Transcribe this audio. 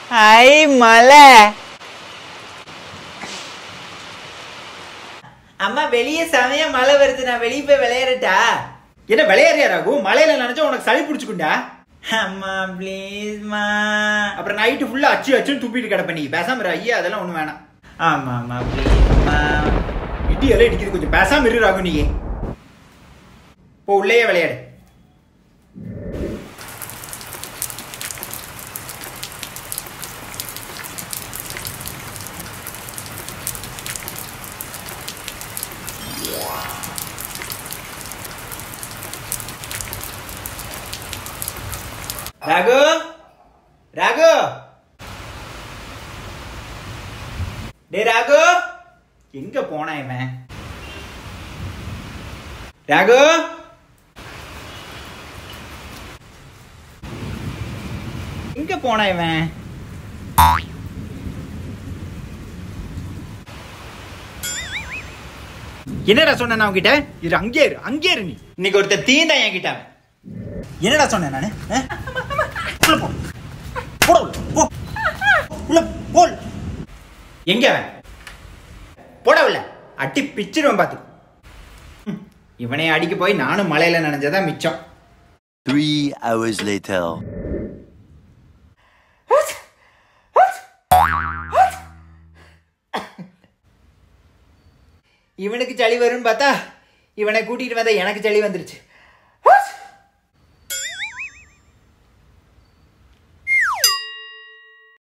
ஐ மலை அம்மா வெளியே செமைய மழை வருது நான் வெளியே போய் விளையாடட்டா என்ன விளையாடுறியா ராகு மலையில நினைச்சா உனக்கு சளி பிடிச்சுக்குண்டா அம்மா ப்ளீஸ்மா அப்புறம் நைட்டு ஃபுல்லா அச்சு அச்சுன்னு துப்பிட்டு கிடப்ப நீ பேசாம இரு ஐயா அதெல்லாம் ஒண்ணு வேணாம் ஆமா ஆமா ப்ளீஸ்மா இடி எல்லாம் இடிக்குது கொஞ்சம் பேசாம இரு ராகு நீ போ உள்ளேயே விளையாடு ராகு ராகு டே ராகு எங்க போனா இவன் ராகு எங்க போனா இவன் என்னடா சொன்ன நான் உன்கிட்ட இரு அங்கே இரு அங்கே இரு நீ இன்னைக்கு ஒருத்தர் தீந்தா என்கிட்ட அவன் என்னடா சொன்னேன் நானு ஆ? உள்ள போ போடா உள்ள, போ உள்ள போல் எங்க அவன் போட உள்ள அட்டி பிச்சிருவன் பாத்து ம், இவனை அடிக்க போய் நானும் மலையில நனைஞ்சதான் மிச்சம் Three hours later. இவனுக்கு சளி வரும்னு பார்த்தா இவனை கூட்டிட்டு வந்தா எனக்கு சளி வந்துருச்சு